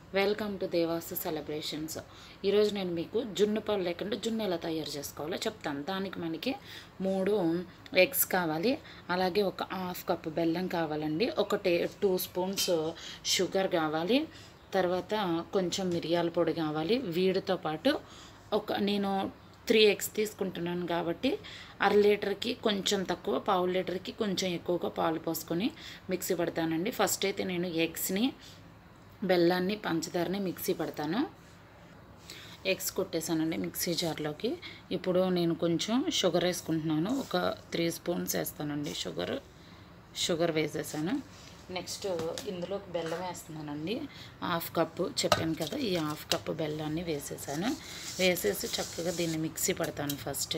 welcome to దేవాసు celebrations ఈరోజు నేను మీకు జున్ను పాలు లేకుండా జున్ను ఎలా తయారు చేసుకోవాలో చెప్తాను దానికి మనకి మూడు ఎగ్స్ కావాలి అలాగే ఒక హాఫ్ కప్ బెల్లం కావాలండి ఒక టే టూ స్పూన్స్ షుగర్ కావాలి తర్వాత కొంచెం మిరియాల పొడి కావాలి వీడితో పాటు ఒక నేను త్రీ ఎగ్స్ తీసుకుంటున్నాను కాబట్టి అర లీటర్కి కొంచెం తక్కువ పావు లీటర్కి కొంచెం ఎక్కువగా పాలు పోసుకొని మిక్సీ పడతానండి ఫస్ట్ అయితే నేను ఎగ్స్ని బెల్లాన్ని పంచదారని మిక్సీ పడతాను ఎగ్స్ కొట్టేసానండి మిక్సీ జార్లోకి ఇప్పుడు నేను కొంచెం షుగర్ వేసుకుంటున్నాను ఒక త్రీ స్పూన్స్ వేస్తానండి షుగర్ షుగర్ వేసేసాను నెక్స్ట్ ఇందులోకి బెల్లం వేస్తున్నానండి హాఫ్ కప్పు చెప్పాను కదా ఈ హాఫ్ కప్పు బెల్లాన్ని వేసేసాను వేసేసి చక్కగా దీన్ని మిక్సీ పడతాను ఫస్ట్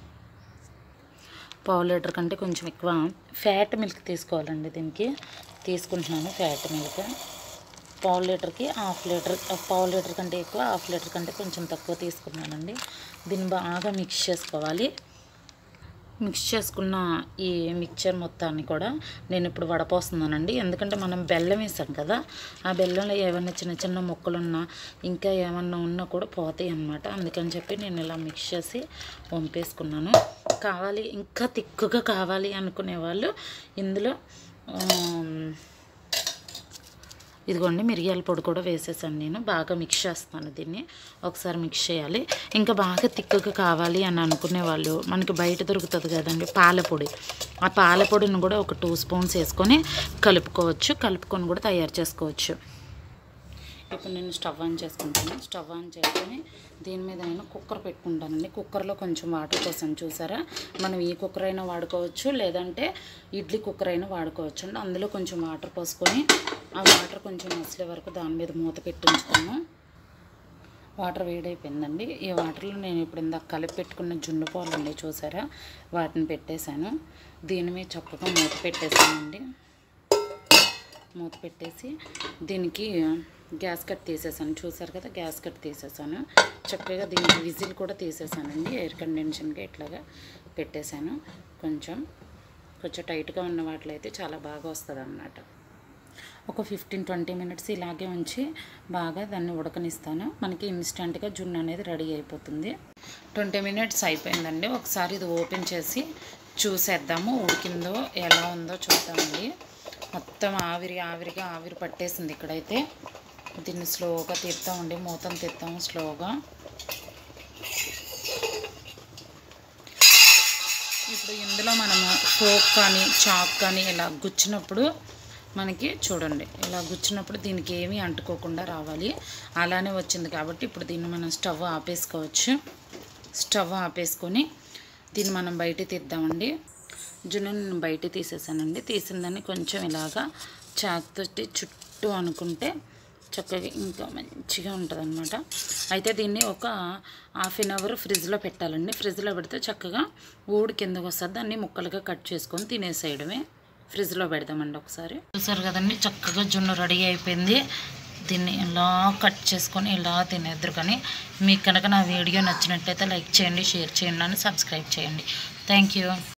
పావు లీటర్ కంటే కొంచెం ఎక్కువ ఫ్యాట్ మిల్క్ తీసుకోవాలండి దీనికి తీసుకుంటున్నాను ఫ్యాట్ మిల్క్ పావు లీటర్కి హాఫ్ లీటర్ పావు లీటర్ కంటే ఎక్కువ హాఫ్ లీటర్ కంటే కొంచెం తక్కువ తీసుకున్నానండి దీన్ని బాగా మిక్స్ చేసుకోవాలి మిక్స్ చేసుకున్న ఈ మిక్చర్ మొత్తాన్ని కూడా నేను ఇప్పుడు వడపోస్తున్నానండి ఎందుకంటే మనం బెల్లం వేసాం కదా ఆ బెల్లంలో ఏమైనా చిన్న చిన్న ముక్కలు ఉన్నా ఇంకా ఏమన్నా ఉన్నా కూడా పోతాయి అన్నమాట అందుకని చెప్పి నేను ఇలా మిక్స్ చేసి వంపేసుకున్నాను కావాలి ఇంకా తిక్కుగా కావాలి అనుకునే వాళ్ళు ఇందులో ఆమ్, ఇదిగోండి మిరియాల పొడి కూడా వేసేసాను నేను బాగా మిక్స్ చేస్తాను దీన్ని ఒకసారి మిక్స్ చేయాలి ఇంకా బాగా తిక్కగా కావాలి అని అనుకునే వాళ్ళు మనకి బయట దొరుకుతుంది కదండి పాల పొడి ఆ పాల పొడిని కూడా ఒక టూ స్పూన్స్ వేసుకొని కలుపుకోవచ్చు కలుపుకొని కూడా తయారు చేసుకోవచ్చు ఇప్పుడు నేను స్టవ్ ఆన్ చేసుకుంటాను స్టవ్ ఆన్ చేసుకొని దీని మీద నేను కుక్కర్ పెట్టుకుంటానండి కుక్కర్లో కొంచెం వాటర్ కోసం చూసారా మనం ఈ కుక్కర్ అయినా వాడుకోవచ్చు లేదంటే ఇడ్లీ కుక్కర్ అయినా వాడుకోవచ్చు అండి అందులో కొంచెం వాటర్ పోసుకొని ఆ వాటర్ కొంచెం మసిలే వరకు దాని మీద మూత పెట్టి ఉంచుతాను వాటర్ వేడైపోయిందండి ఈ వాటర్లో నేను ఇప్పుడు ఇందాక కలిపి పెట్టుకున్న జున్ను పాలు ఉన్నాయి చూసారా వాటిని పెట్టేశాను దీని మీద చక్కగా మూత పెట్టేసానండి మూత పెట్టేసి దీనికి గ్యాస్ కట్ తీసేసాను చూసారు కదా గ్యాస్ కట్ తీసేసాను చక్కగా దీనికి విజిల్ కూడా తీసేసానండి ఎయిర్ కండిషన్గా ఇట్లాగా పెట్టేశాను కొంచెం కొంచెం టైట్గా ఉన్న వాటిలో అయితే చాలా బాగా వస్తుంది అన్నమాట ఒక ఫిఫ్టీన్ ట్వంటీ మినిట్స్ ఇలాగే ఉంచి బాగా దాన్ని ఉడకనిస్తాను మనకి ఇన్స్టెంట్గా జున్ను అనేది రెడీ అయిపోతుంది ట్వంటీ మినిట్స్ అయిపోయిందండి ఒకసారి ఇది ఓపెన్ చేసి చూసేద్దాము ఉడికిందో ఎలా ఉందో చూద్దామండి మొత్తం ఆవిరి ఆవిరిగా ఆవిరి పట్టేసింది ఇక్కడైతే దీన్ని స్లోగా తీద్దామండి మూతను తీద్దాము స్లోగా ఇప్పుడు ఇందులో మనము ఫోక్ కానీ చాక్ కానీ ఇలా గుచ్చినప్పుడు మనకి చూడండి ఇలా గుచ్చినప్పుడు దీనికి ఏమీ అంటుకోకుండా రావాలి అలానే వచ్చింది కాబట్టి ఇప్పుడు దీన్ని మనం స్టవ్ ఆపేసుకోవచ్చు స్టవ్ ఆపేసుకొని దీన్ని మనం బయట తీద్దామండి జున్ను నేను బయట తీసేసానండి తీసిన దాన్ని కొంచెం ఇలాగా చాకుతోటి చుట్టూ అనుకుంటే చక్కగా ఇంకా మంచిగా ఉంటుంది అయితే దీన్ని ఒక హాఫ్ అన్ అవర్ ఫ్రిడ్జ్లో పెట్టాలండి ఫ్రిడ్జ్లో పెడితే చక్కగా ఊడి కిందకు వస్తుంది దాన్ని ముక్కలుగా కట్ చేసుకొని తినేసేయడమే ఫ్రిడ్జ్లో పెడదామండి ఒకసారి చూసారు కదండి చక్కగా జున్ను రెడీ అయిపోయింది దీన్ని ఇలా కట్ చేసుకొని ఇలా తినేద్దరు కానీ మీకు కనుక నా వీడియో నచ్చినట్లయితే లైక్ చేయండి షేర్ చేయండి అని సబ్స్క్రైబ్ చేయండి థ్యాంక్ యూ